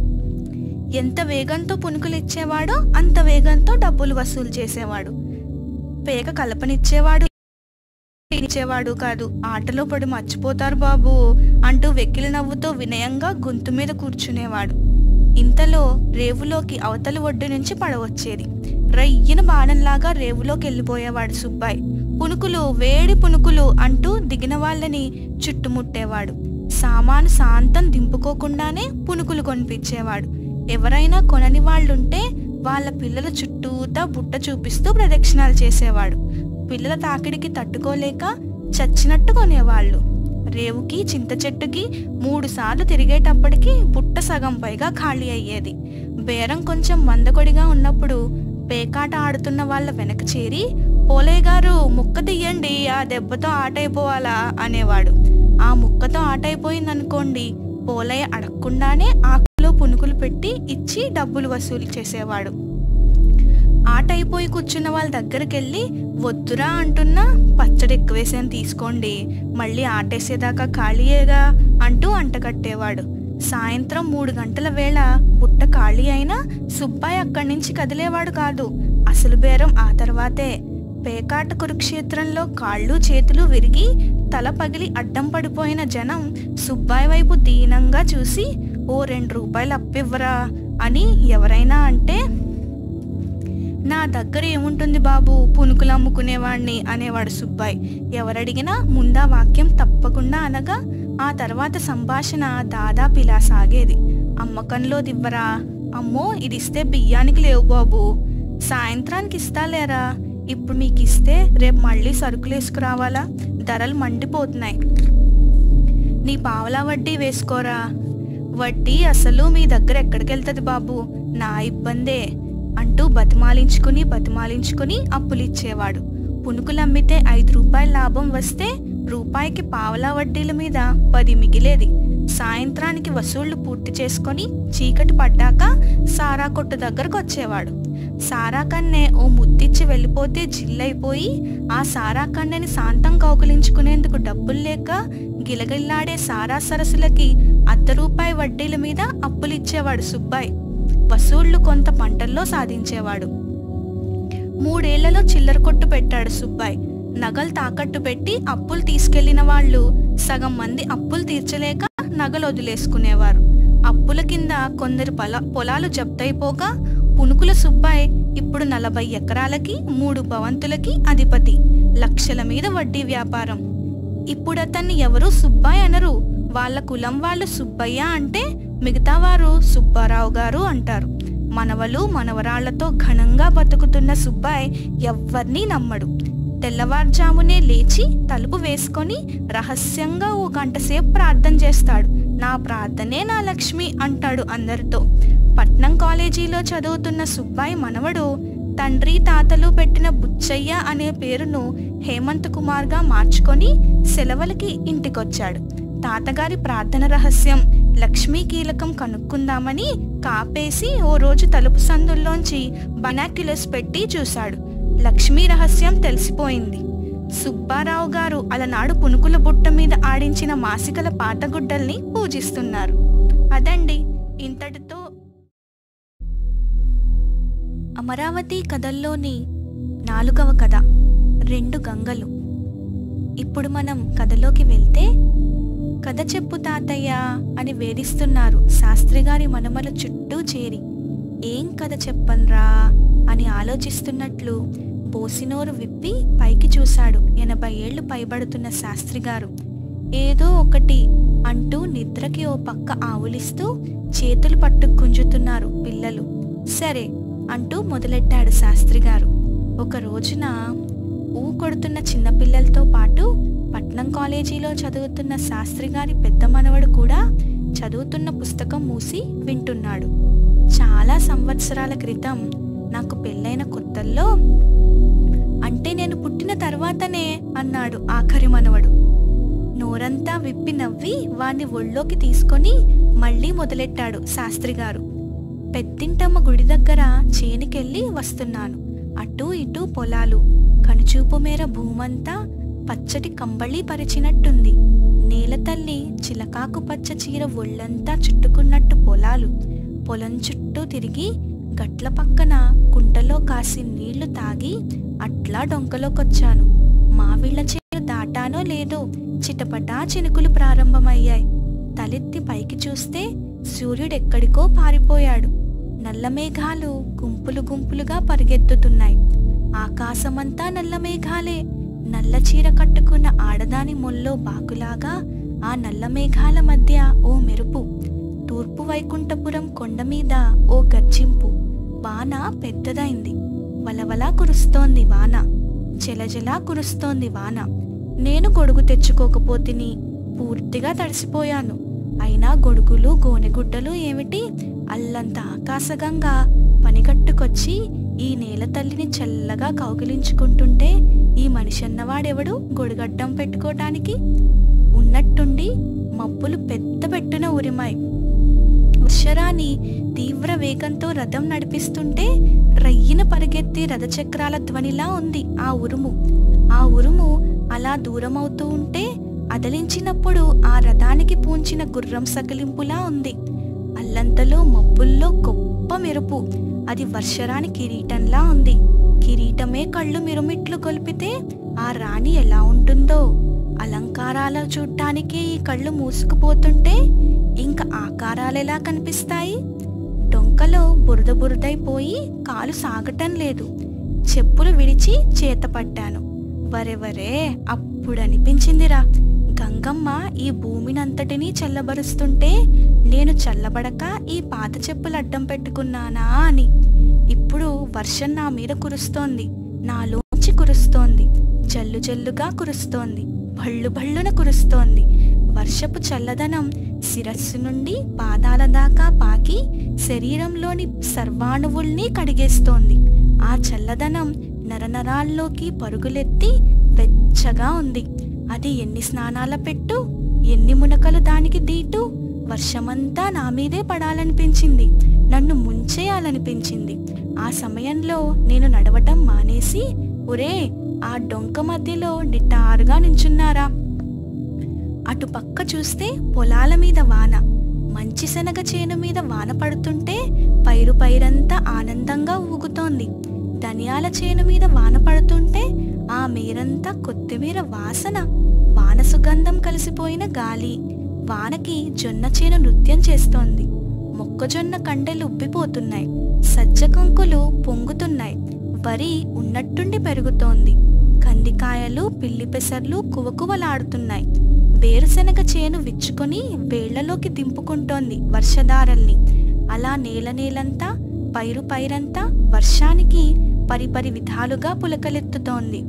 ఎంత వేగంతో పునుకులు ఇచ్చేవాడో అంత వేగంతో డబ్బులు వసూలు చేసేవాడు పేక కలపనిచ్చేవాడు ఇచ్చేవాడు కాదు ఆటలో పడి మర్చిపోతారు బాబు అంటూ వెక్కిలి నవ్వుతో వినయంగా గొంతు మీద కూర్చునేవాడు ఇంతలో రేవులోకి అవతలి ఒడ్డు నుంచి పడవచ్చేది రయ్యిన బాణంలాగా రేవులోకి వెళ్ళిపోయేవాడు సుబ్బాయ్ పునుకులు వేడి పునుకులు అంటూ దిగిన వాళ్ళని చుట్టుముట్టేవాడు సామాను శాంతం దింపుకోకుండానే పునుకులు కొనిపించేవాడు ఎవరైనా కొనని వాళ్ళుంటే వాళ్ళ పిల్లల చుట్టూతా బుట్ట చూపిస్తూ ప్రదక్షిణాలు చేసేవాడు పిల్లల తాకిడికి తట్టుకోలేక చచ్చినట్టు కొనేవాళ్ళు రేవుకి చింత చెట్టుకి మూడు సార్లు తిరిగేటప్పటికి బుట్ట సగం పైగా ఖాళీ అయ్యేది బేరం కొంచెం మందకొడిగా ఉన్నప్పుడు పేకాట ఆడుతున్న వాళ్ళ వెనక చేరి పోలే గారు ముక్క తీయండి ఆ దెబ్బతో ఆట అయిపోవాలా అనేవాడు ఆ ముక్కతో ఆట అయిపోయిందనుకోండి పోలయ్య అడగకుండానే ఆకులో పునుకులు పెట్టి ఇచ్చి డబ్బులు వసూలు చేసేవాడు ఆట అయిపోయి కూర్చున్న వాళ్ళ దగ్గరికి వెళ్ళి వద్దురా అంటున్నా పచ్చడి ఎక్కువేసాను తీసుకోండి మళ్ళీ ఆటేసేదాకా ఖాళీయేగా అంటూ అంటకట్టేవాడు సాయంత్రం మూడు గంటల వేళ బుట్ట ఖాళీ అయినా సుబ్బాయి అక్కడి నుంచి కదిలేవాడు కాదు అసలు బేరం ఆ తర్వాతే పేకాట కురుక్షేత్రంలో కాళ్ళు చేతులు విరిగి తల పగిలి అడ్డం పడిపోయిన జనం సుబ్బాయి వైపు దీనంగా చూసి ఓ రెండు రూపాయలు అప్పివ్వరా అని ఎవరైనా అంటే నా దగ్గర ఏముంటుంది బాబు పునుకులు అమ్ముకునేవాడిని అనేవాడు సుబ్బాయ్ ఎవరడిగినా ముందా వాక్యం తప్పకుండా అనగా ఆ తర్వాత సంభాషణ దాదాపు ఇలా సాగేది అమ్మకంలో దివ్వరా అమ్మో ఇది ఇస్తే బియ్యానికి లేవు బాబు సాయంత్రానికి ఇస్తాలేరా ఇప్పుడు మీకు ఇస్తే రేపు మళ్ళీ సరుకులు వేసుకురావాలా ధరలు మండిపోతున్నాయి నీ పావలా వడ్డీ వేసుకోరా వడ్డీ అసలు మీ దగ్గర ఎక్కడికి వెళ్తుంది బాబు నా ఇబ్బందే అంటూ బతిమాలించుకుని బతిమాలించుకుని అప్పులిచ్చేవాడు పునుకులు అమ్మితే ఐదు రూపాయల లాభం వస్తే రూపాయికి పావలా వడ్డీల మీద పది మిగిలేది సాయంత్రానికి వసూళ్లు పూర్తి చేసుకొని చీకటి పడ్డాక సారా కొట్టు దగ్గరకు వచ్చేవాడు సారా కన్నె ఓ ముద్దిచ్చి వెళ్ళిపోతే జిల్లైపోయి ఆ సారా కన్నెని శాంతం కౌగిలించుకునేందుకు డబ్బులు లేక గిలగిల్లాడే సారా సరస్సులకి అర్ధ రూపాయి వడ్డీల మీద అప్పులిచ్చేవాడు సుబ్బాయ్ వసూళ్లు కొంత పంటల్లో సాధించేవాడు మూడేళ్లలో చిల్లర కొట్టు పెట్టాడు సుబ్బాయ్ నగలు తాకట్టు పెట్టి అప్పులు తీసుకెళ్లిన వాళ్ళు సగం మంది అప్పులు తీర్చలేక నగలు వదిలేసుకునేవారు అప్పుల కింద కొందరు పొల పొలాలు జప్తయిపోగా పునుకుల సుబ్బాయ్ ఇప్పుడు నలభై ఎకరాలకి మూడు భవంతులకి అధిపతి లక్షల మీద వడ్డీ వ్యాపారం ఇప్పుడు అతన్ని ఎవరు సుబ్బాయ్ అనరు వాళ్ళ కులం వాళ్ళు సుబ్బయ్య అంటే మిగతా వారు సుబ్బారావు గారు అంటారు మనవలు మనవరాళ్లతో ఘనంగా బతుకుతున్న సుబ్బాయ్ ఎవ్వర్నీ నమ్మడు తెల్లవారుజామునే లేచి తలుపు వేసుకొని రహస్యంగా ఓ గంటసేపు ప్రార్థన చేస్తాడు నా ప్రార్థనే నా లక్ష్మి అంటాడు అందరితో పట్నం కాలేజీలో చదువుతున్న సుబ్బాయి మనవడు తండ్రి తాతలు పెట్టిన బుచ్చయ్య అనే పేరును హేమంత్ కుమార్గా మార్చుకొని సెలవులకి ఇంటికొచ్చాడు తాతగారి ప్రార్థన రహస్యం లక్ష్మీ కీలకం కనుక్కుందామని కాపేసి ఓ రోజు తలుపు సందుల్లోంచి బనాక్యులస్ పెట్టి చూశాడు లక్ష్మీ రహస్యం తెలిసిపోయింది సుబ్బారావు గారు అలనాడు పునుకుల బుట్ట మీద ఆడించిన మాసికల పాతగుడ్డల్ని పూజిస్తున్నారు అదండి ఇంతటితో అమరావతి కథల్లోని నాలుగవ కథ రెండు గంగలు ఇప్పుడు మనం కథలోకి వెళ్తే కథ చెప్పు తాతయ్య అని వేధిస్తున్నారు శాస్త్రి గారి మనమల చుట్టూ చేరి ఏం కథ చెప్పన్రా అని ఆలోచిస్తున్నట్లు బోసినోరు విప్పి పైకి చూశాడు ఎనభై ఏళ్లు పైబడుతున్న శాస్త్రి గారు ఏదో ఒకటి అంటూ నిద్రకి ఓ పక్క ఆవులిస్తూ చేతులు పట్టు గుంజుతున్నారు పిల్లలు సరే అంటూ మొదలెట్టాడు శాస్త్రి గారు ఒక రోజున ఊ కొడుతున్న చిన్నపిల్లలతో పాటు పట్నం కాలేజీలో చదువుతున్న శాస్త్రి గారి పెద్ద మనవడు కూడా చదువుతున్న పుస్తకం మూసి వింటున్నాడు చాలా సంవత్సరాల క్రితం నాకు పెళ్ళైన కొత్తల్లో అంటే నేను పుట్టిన తర్వాతనే అన్నాడు ఆఖరి మనవడు నోరంతా విప్పి నవ్వి వాణ్ణి ఒళ్ళోకి తీసుకొని మళ్ళీ మొదలెట్టాడు శాస్త్రి గారు పెద్దింటమ్మ గుడి దగ్గర చేనికెళ్ళి వస్తున్నాను అటూ ఇటూ పొలాలు కనుచూపు మేర భూమంతా పచ్చటి కంబళి పరిచినట్టుంది నేల తల్లి చిలకాకు పచ్చ చీర ఒళ్ళంతా చుట్టుకున్నట్టు పొలాలు పొలం చుట్టూ తిరిగి గట్ల పక్కన కుంటలో కాసి నీళ్లు తాగి అట్లా డొంకలోకొచ్చాను మావిళ్ళ చేను దాటానో లేదో చిటపటా చినుకులు ప్రారంభమయ్యాయి తలెత్తి పైకి చూస్తే సూర్యుడెక్కడికో పారిపోయాడు నల్ల మేఘాలు గుంపులు గుంపులుగా పరిగెత్తుతున్నాయి ఆకాశమంతా నల్ల మేఘాలే నల్ల చీర కట్టుకున్న ఆడదాని మొల్లో బాకులాగా ఆ నల్ల మేఘాల మధ్య ఓ మెరుపు తూర్పు వైకుంఠపురం కొండ మీద ఓ గర్జింపు వాన పెద్దదైంది వలవలా కురుస్తోంది వాన జలజలా కురుస్తోంది వాన నేను గొడుగు తెచ్చుకోకపోతిని పూర్తిగా తడిసిపోయాను అయినా గొడుగులు గోనెగుడ్డలు ఏమిటి అల్లంత ఆకాశగంగా పనిగట్టుకొచ్చి ఈ నేల తల్లిని చల్లగా కౌగిలించుకుంటుంటే ఈ మనిషి అన్నవాడెవడు గొడుగడ్డం పెట్టుకోటానికి ఉన్నట్టుండి మబ్బులు పెద్ద పెట్టున ఉరిమాయి వర్షరాణి తీవ్ర వేగంతో రథం నడిపిస్తుంటే రయ్యిన పరిగెత్తి రథచక్రాల ధ్వనిలా ఉంది ఆ ఉరుము ఆ ఉరుము అలా దూరమవుతూ ఉంటే అదలించినప్పుడు ఆ రథానికి పూంచిన గుర్రం సకిలింపులా ఉంది అల్లంతలో మబ్బుల్లో గొప్ప మెరుపు అది వర్షరాని కిరీటంలా ఉంది కిరీటమే కళ్ళు మిరుమిట్లు కొలిపితే ఆ రాణి ఎలా ఉంటుందో అలంకారాలు చూడ్డానికే ఈ కళ్ళు మూసుకుపోతుంటే ఇంకా ఆకారాలెలా కనిపిస్తాయి డొంకలో బురద బురదైపోయి కాలు సాగటం లేదు చెప్పులు విడిచి చేత పట్టాను వరెవరే అప్పుడు అనిపించిందిరా గంగమ్మ ఈ భూమినంతటినీ చల్లబరుస్తుంటే నేను చల్లబడక ఈ పాత చెప్పులు అడ్డం పెట్టుకున్నానా అని ఇప్పుడు వర్షం నా మీద కురుస్తోంది నాలోంచి కురుస్తోంది జల్లు జల్లుగా కురుస్తోంది భళ్ళు భళ్ళున కురుస్తోంది వర్షపు చల్లదనం శిరస్సు నుండి పాదాల దాకా పాకి శరీరంలోని సర్వాణువుల్ని కడిగేస్తోంది ఆ చల్లదనం నరనరాల్లోకి పరుగులెత్తి వెచ్చగా ఉంది అది ఎన్ని స్నానాల పెట్టు ఎన్ని మునకలు దానికి దీటు వర్షమంతా నా మీదే పడాలనిపించింది నన్ను ముంచేయాలనిపించింది ఆ సమయంలో నేను నడవటం మానేసి ఒరే ఆ డొంక మధ్యలో నిట్టారుగా నించున్నారా అటు పక్క చూస్తే పొలాల మీద వాన మంచి శనగ చేను మీద వాన పడుతుంటే పైరు పైరంతా ఆనందంగా ఊగుతోంది ధనియాల చేను మీద వాన పడుతుంటే ఆ మీరంతా కొత్తిమీర వాసన వాన సుగంధం కలిసిపోయిన గాలి వానకి జొన్న చేను నృత్యం చేస్తోంది మొక్కజొన్న కండెలు ఉబ్బిపోతున్నాయి సజ్జ కంకులు పొంగుతున్నాయి వరి ఉన్నట్టుండి పెరుగుతోంది కందికాయలు పిల్లి పెసర్లు కువకువలాడుతున్నాయి వేరుశనగ చేను విచ్చుకొని వేళ్లలోకి దింపుకుంటోంది వర్షధారల్ని అలా నేల నేలంతా పైరు పైరంతా వర్షానికి పరిపరి విధాలుగా పులకలెత్తుతోంది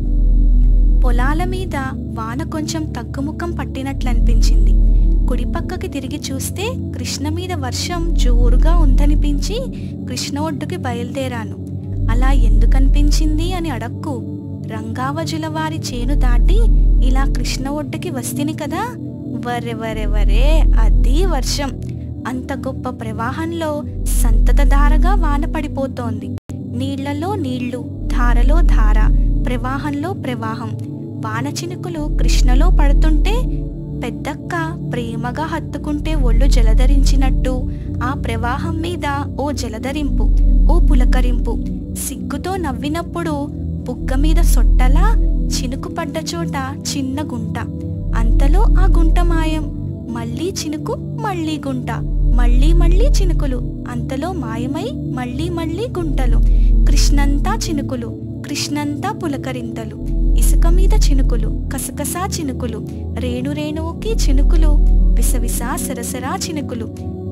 పొలాల మీద వాన కొంచెం తగ్గుముఖం పట్టినట్లనిపించింది కుడి పక్కకి తిరిగి చూస్తే కృష్ణ మీద వర్షం జోరుగా ఉందనిపించి కృష్ణ ఒడ్డుకి బయలుదేరాను అలా ఎందుకనిపించింది అని అడక్కు రంగావజుల వారి చేను దాటి ఇలా కృష్ణ ఒడ్డుకి వస్తిని కదా వరె వరె వరే అది వర్షం అంత గొప్ప ప్రవాహంలో సంతతధారగా వాన పడిపోతోంది నీళ్లలో నీళ్లు ధారలో ధార ప్రవాహంలో ప్రవాహం వాన చినుకులు కృష్ణలో పడుతుంటే పెద్దక్క ప్రేమగా హత్తుకుంటే ఒళ్ళు జలధరించినట్టు ఆ ప్రవాహం మీద ఓ జలధరింపు ఓ పులకరింపు సిగ్గుతో నవ్వినప్పుడు బుగ్గ మీద సొట్టలా చినుకు పడ్డ చోట చిన్న గుంట అంతలో ఆ గుంట మాయం మళ్ళీ చినుకు మళ్ళీ గుంట మళ్ళీ మళ్ళీ చినుకులు అంతలో మాయమై మళ్ళీ మళ్ళీ గుంటలు కృష్ణంతా చినుకులు కృష్ణంతా పులకరింతలు ఇసుక మీద చినుకులు కసకసా చినుకులు రేణు రేణువుకి చినుకులు విసవిసా సరసరా చినుకులు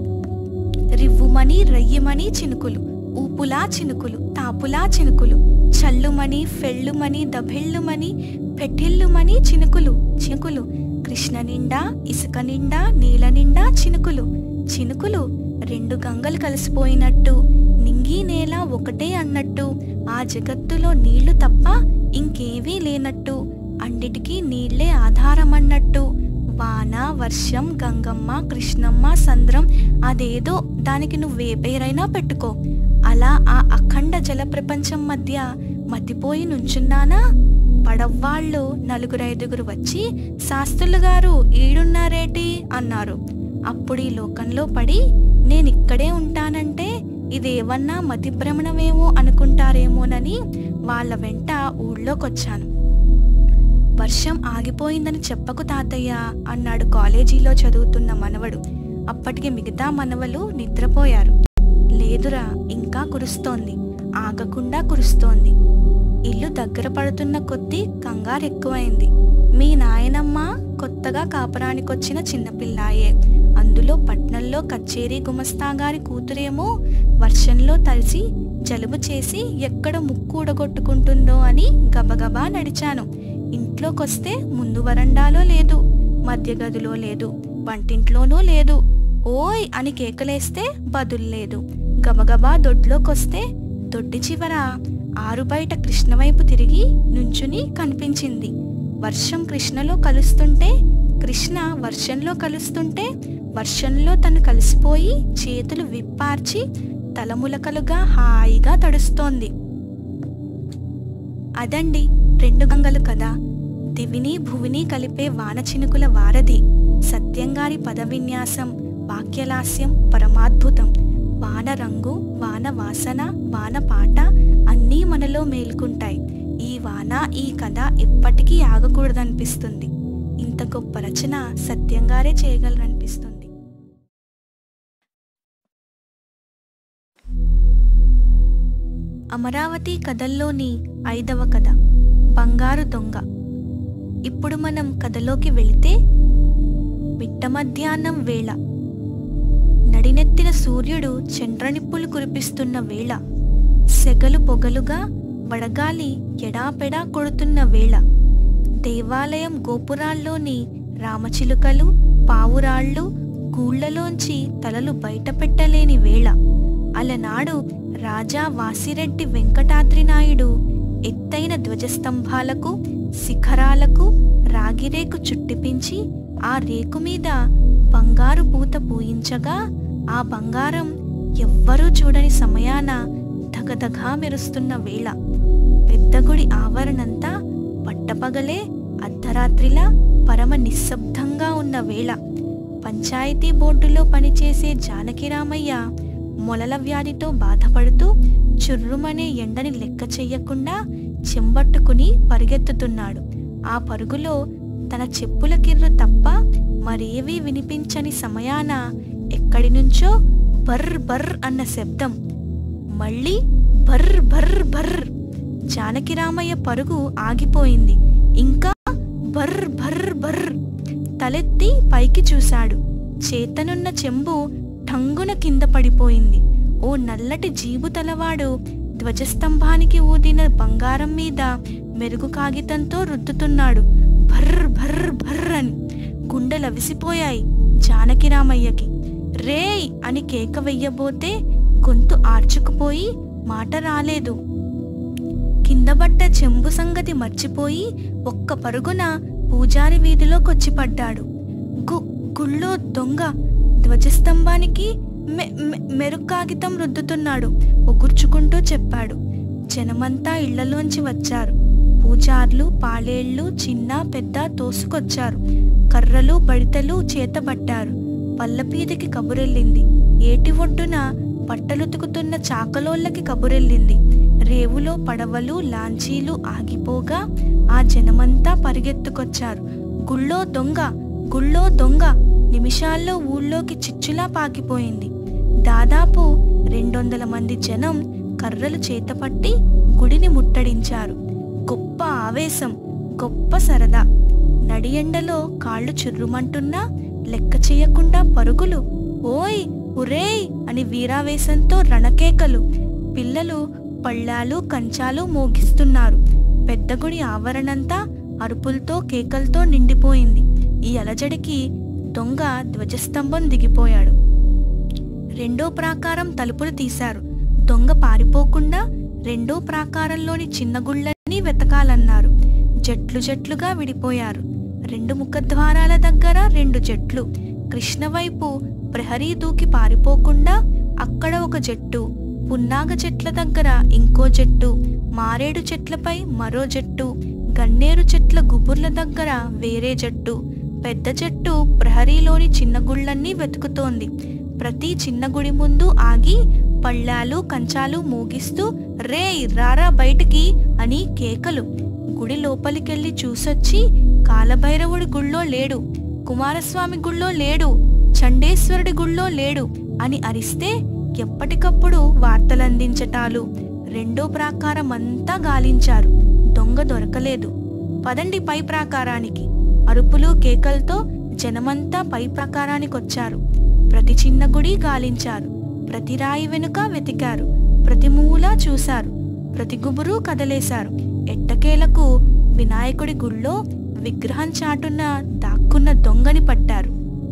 రివ్వుమని రయ్యమని చినుకులు ఊపులా చినుకులు తాపులా చినుకులు చల్లుమని ఫెళ్ళుమని దభెళ్ళుమని పెట్టెళ్ళుమని చినుకులు చినుకులు కృష్ణ నిండా ఇసుక నిండా నీల నిండా చినుకులు చినుకులు రెండు గంగలు కలిసిపోయినట్టు నింగి నేల ఒకటే అన్నట్టు ఆ జగత్తులో నీళ్లు తప్ప ఇంకేవీ లేనట్టు అన్నిటికీ నీళ్లే ఆధారమన్నట్టు వాన వర్షం గంగమ్మ కృష్ణమ్మ సంద్రం అదేదో దానికి నువ్వే పేరైనా పెట్టుకో అలా ఆ అఖండ జల ప్రపంచం మధ్య మతిపోయి నుంచున్నానా పడవ్వాళ్ళు నలుగురైదుగురు వచ్చి శాస్త్రులు గారు ఈడున్నారేటి అన్నారు అప్పుడు ఈ లోకంలో పడి నేనిక్కడే ఉంటానంటే ఇదేవన్నా మతిభ్రమణమేమో అనుకుంటారేమోనని వాళ్ళ వెంట ఊళ్ళోకొచ్చాను వర్షం ఆగిపోయిందని చెప్పకు తాతయ్య అన్నాడు కాలేజీలో చదువుతున్న మనవడు అప్పటికి మిగతా మనవలు నిద్రపోయారు లేదురా ఇంకా కురుస్తోంది ఆగకుండా కురుస్తోంది ఇల్లు దగ్గర పడుతున్న కొద్దీ కంగారు ఎక్కువైంది మీ నాయనమ్మ కొత్తగా కాపురానికొచ్చిన చిన్నపిల్లాయే అందులో పట్నంలో కచ్చేరీ గుమస్తాగారి కూతురేమో వర్షంలో తడిసి జలుబు చేసి ఎక్కడ ముక్కు ఊడగొట్టుకుంటుందో అని గబగబా నడిచాను ఇంట్లోకొస్తే ముందు వరండాలో లేదు మధ్య గదిలో లేదు వంటింట్లోనూ లేదు ఓయ్ అని కేకలేస్తే బదులు లేదు గబగబా దొడ్లోకొస్తే దొడ్డి చివర ఆరు బయట కృష్ణ వైపు తిరిగి నుంచుని కనిపించింది వర్షం కృష్ణలో కలుస్తుంటే కృష్ణ వర్షంలో కలుస్తుంటే వర్షంలో తను కలిసిపోయి చేతులు విప్పార్చి తలములకలుగా హాయిగా తడుస్తోంది అదండి రెండు గంగలు కదా దివిని భువిని కలిపే వాన చినుకుల వారధి సత్యంగారి పద విన్యాసం వాక్యలాస్యం పరమాద్భుతం వాన రంగు వాన వాసన వాన పాట అన్నీ మనలో మేల్కుంటాయి ఈ వాన ఈ కథ ఎప్పటికీ ఆగకూడదనిపిస్తుంది ఇంత గొప్ప రచన సత్యంగారే చేయగలరనిపిస్తుంది అమరావతి కథల్లోని ఐదవ కథ బంగారు దొంగ ఇప్పుడు మనం కథలోకి వెళితే మిట్ట మధ్యాహ్నం వేళ నడినెత్తిన సూర్యుడు చంద్రనిప్పులు కురిపిస్తున్న వేళ సెగలు పొగలుగా వడగాలి ఎడాపెడా కొడుతున్న వేళ దేవాలయం గోపురాల్లోని రామచిలుకలు పావురాళ్ళు గూళ్లలోంచి తలలు బయటపెట్టలేని వేళ అలనాడు రాజా వాసిరెడ్డి వెంకటాద్రి నాయుడు ఎత్తైన ధ్వజస్తంభాలకు శిఖరాలకు రాగిరేకు చుట్టిపించి ఆ రేకు మీద బంగారు పూత పూయించగా ఆ బంగారం ఎవ్వరూ చూడని సమయాన ధగధగా మెరుస్తున్న వేళ పెద్ద గుడి ఆవరణంతా పట్టపగలే అర్ధరాత్రిలా పరమ నిశ్శబ్దంగా ఉన్న వేళ పంచాయతీ బోర్డులో పనిచేసే జానకిరామయ్య మొలల వ్యాధితో బాధపడుతూ చుర్రుమనే ఎండని లెక్క చెయ్యకుండా చెంబట్టుకుని పరిగెత్తుతున్నాడు ఆ పరుగులో తన చెప్పుల కిర్రు తప్ప మరేవీ వినిపించని సమయాన ఎక్కడి నుంచో బర్ర్ బర్ర్ అన్న శబ్దం మళ్ళీ బర్ర్ బర్ర్ బర్ర్ జానకిరామయ్య పరుగు ఆగిపోయింది ఇంకా బర్ర్ బర్ర్ బర్ర్ తలెత్తి పైకి చూశాడు చేతనున్న చెంబు ఠంగున కింద పడిపోయింది ఓ నల్లటి జీబు తలవాడు ధ్వజస్తంభానికి ఊదిన బంగారం మీద మెరుగు కాగితంతో రుద్దుతున్నాడు భర్ర్ భర్ర్ భర్ర్ అని గుండెలవిసిపోయాయి జానకిరామయ్యకి రేయ్ అని కేక వెయ్యబోతే గొంతు ఆర్చుకుపోయి మాట రాలేదు కిందబట్ట చెంబు సంగతి మర్చిపోయి ఒక్క పరుగున పూజారి వీధిలోకొచ్చి పడ్డాడు గు గుళ్ళో దొంగ ధ్వజస్తంభానికి మె మె- మెరుగు కాగితం రుద్దుతున్నాడు ఒగుర్చుకుంటూ చెప్పాడు జనమంతా ఇళ్లలోంచి వచ్చారు పూజార్లు పాలేళ్ళు చిన్న పెద్ద తోసుకొచ్చారు కర్రలు బడితలు చేతబట్టారు పల్లపీదికి కబురెళ్ళింది ఏటి ఒడ్డున బట్టలుతుకుతున్న చాకలోళ్ళకి కబురెళ్ళింది రేవులో పడవలు లాంచీలు ఆగిపోగా ఆ జనమంతా పరిగెత్తుకొచ్చారు గుళ్ళో దొంగ గుళ్ళో దొంగ నిమిషాల్లో ఊళ్ళోకి చిచ్చులా పాకిపోయింది దాదాపు రెండొందల మంది జనం కర్రలు చేతపట్టి గుడిని ముట్టడించారు గొప్ప ఆవేశం గొప్ప సరదా నడియండలో కాళ్ళు చుర్రుమంటున్నా లెక్క చేయకుండా పరుగులు ఓయ్ ఉరేయ్ అని వీరావేశంతో రణకేకలు పిల్లలు పళ్ళాలు కంచాలు మోగిస్తున్నారు పెద్ద గుడి ఆవరణంతా అరుపులతో కేకలతో నిండిపోయింది ఈ అలజడికి దొంగ ధ్వజస్తంభం దిగిపోయాడు రెండో ప్రాకారం తలుపులు తీశారు దొంగ పారిపోకుండా రెండో ప్రాకారంలోని చిన్న గుళ్ళని వెతకాలన్నారు జట్లు జట్లుగా విడిపోయారు రెండు ముఖద్వారాల దగ్గర రెండు జట్లు కృష్ణ వైపు ప్రహరీ దూకి పారిపోకుండా అక్కడ ఒక జట్టు పున్నాగ చెట్ల దగ్గర ఇంకో జట్టు మారేడు చెట్లపై మరో జట్టు గన్నేరు చెట్ల గుబుర్ల దగ్గర వేరే జట్టు పెద్ద జట్టు ప్రహరీలోని చిన్న గుళ్ళన్నీ వెతుకుతోంది ప్రతి చిన్న గుడి ముందు ఆగి పళ్ళాలు కంచాలు మోగిస్తూ రేయ్ రారా బయటికి అని కేకలు గుడి లోపలికెళ్ళి చూసొచ్చి కాలభైరవుడి గుళ్ళో లేడు కుమారస్వామి గుళ్ళో లేడు చండేశ్వరుడి గుళ్ళో లేడు అని అరిస్తే ఎప్పటికప్పుడు వార్తలందించటాలు రెండో ప్రాకారం అంతా గాలించారు దొంగ దొరకలేదు పదండి పై ప్రాకారానికి అరుపులు కేకలతో జనమంతా పై ప్రాకారానికొచ్చారు ప్రతి చిన్న గుడి గాలించారు ప్రతి రాయి వెనుక వెతికారు ప్రతి మూల చూశారు ప్రతి గుబురు కదలేశారు ఎట్టకేలకు వినాయకుడి గుళ్ళో విగ్రహం చాటున దాక్కున్న దొంగని పట్టారు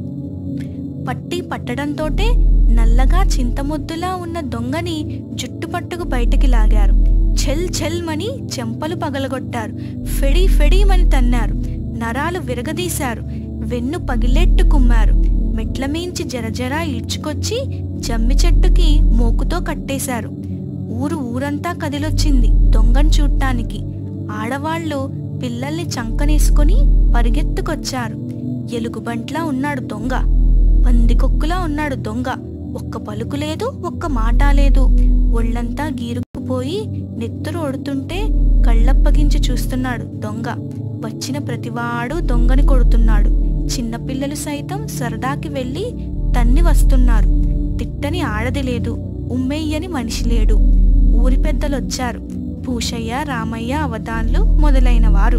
పట్టి పట్టడంతోటే నల్లగా చింతముద్దులా ఉన్న దొంగని జుట్టుపట్టుకు బయటికి లాగారు ఛెల్ ఛెల్మని చెంపలు పగలగొట్టారు ఫెడి ఫెడీమని తన్నారు నరాలు విరగదీశారు వెన్ను పగిలెట్టు కుమ్మారు మెట్ల మీంచి జరజరా ఈడ్చుకొచ్చి జమ్మి చెట్టుకి మోకుతో కట్టేశారు ఊరు ఊరంతా కదిలొచ్చింది దొంగను చూడటానికి ఆడవాళ్ళు పిల్లల్ని చంకనేసుకొని పరిగెత్తుకొచ్చారు ఎలుగుబంట్లా ఉన్నాడు దొంగ పందికొక్కులా ఉన్నాడు దొంగ ఒక్క పలుకు లేదు ఒక్క మాట లేదు ఒళ్ళంతా గీరుకుపోయి నెత్తురు ఒడుతుంటే కళ్ళప్పగించి చూస్తున్నాడు దొంగ వచ్చిన ప్రతివాడు దొంగని కొడుతున్నాడు చిన్నపిల్లలు సైతం సరదాకి వెళ్ళి తన్ని వస్తున్నారు తిట్టని ఆడది లేదు ఉమ్మెయ్యని మనిషి లేడు ఊరి పెద్దలొచ్చారు భూషయ్య రామయ్య అవధాన్లు మొదలైన వారు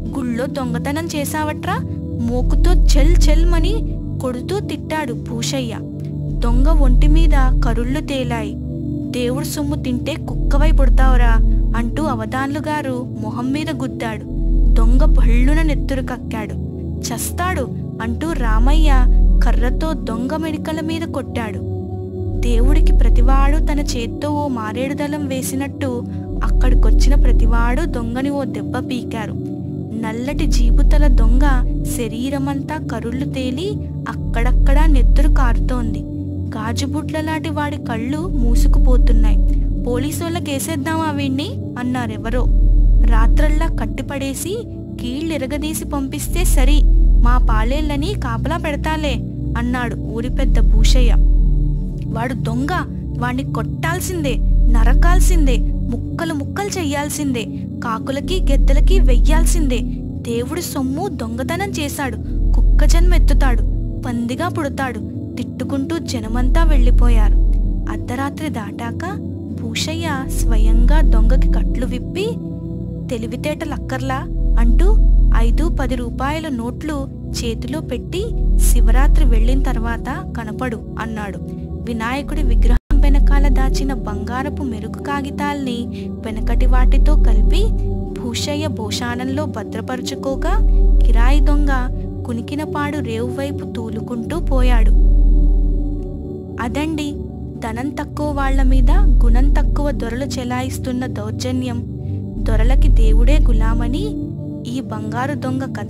గుళ్ళో దొంగతనం చేశావట్రా మోకుతో చెల్ చెల్మని కొడుతూ తిట్టాడు భూషయ్య దొంగ ఒంటి మీద కరుళ్ళు తేలాయి దేవుడు సొమ్ము తింటే కుక్కవై పుడతావురా అంటూ అవధాన్లు గారు మొహం మీద గుద్దాడు దొంగ భళ్ళున నెత్తురు కక్కాడు చస్తాడు అంటూ రామయ్య కర్రతో దొంగ మెడికల మీద కొట్టాడు దేవుడికి ప్రతివాడు తన చేత్తో ఓ మారేడు దళం వేసినట్టు అక్కడికొచ్చిన ప్రతివాడు దొంగని ఓ దెబ్బ పీకారు నల్లటి జీబుతల దొంగ శరీరమంతా కరుళ్ళు తేలి అక్కడక్కడా నెత్తురు కారుతోంది గాజుబుట్ల లాంటి వాడి కళ్ళు మూసుకుపోతున్నాయి పోలీసోళ్ళకేసేద్దామా వీణ్ణి అన్నారెవరో రాత్రల్లా కట్టిపడేసి కీళ్ళెరగదీసి పంపిస్తే సరి మా పాలేళ్ళని కాపలా పెడతాలే అన్నాడు ఊరి పెద్ద భూషయ్య వాడు దొంగ వాణ్ణి కొట్టాల్సిందే నరకాల్సిందే ముక్కలు ముక్కలు చెయ్యాల్సిందే కాకులకి గెద్దలకి వెయ్యాల్సిందే దేవుడి సొమ్ము దొంగతనం చేశాడు కుక్క జన్మెత్తుతాడు పందిగా పుడతాడు తిట్టుకుంటూ జనమంతా వెళ్ళిపోయారు అర్ధరాత్రి దాటాక భూషయ్య స్వయంగా దొంగకి కట్లు విప్పి తెలివితేటలక్కర్లా అంటూ ఐదు పది రూపాయల నోట్లు చేతిలో పెట్టి శివరాత్రి వెళ్ళిన తర్వాత కనపడు అన్నాడు వినాయకుడి విగ్రహం వెనకాల దాచిన బంగారపు మెరుగు కాగితాల్ని వెనకటి వాటితో కలిపి భూషయ్య భూషాణంలో భద్రపరుచుకోగా కిరాయి దొంగ కునికినపాడు రేవు వైపు తూలుకుంటూ పోయాడు అదండి ధనం తక్కువ వాళ్ల మీద గుణం తక్కువ దొరలు చెలాయిస్తున్న దౌర్జన్యం దొరలకి దేవుడే గులామని ఈ బంగారు దొంగ కథ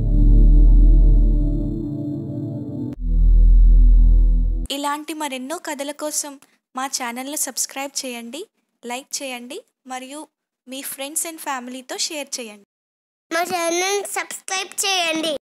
ఇలాంటి మరెన్నో కథల కోసం మా ఛానల్ను సబ్స్క్రైబ్ చేయండి లైక్ చేయండి మరియు మీ ఫ్రెండ్స్ అండ్ ఫ్యామిలీతో షేర్ చేయండి మా ఛానల్ సబ్స్క్రైబ్ చేయండి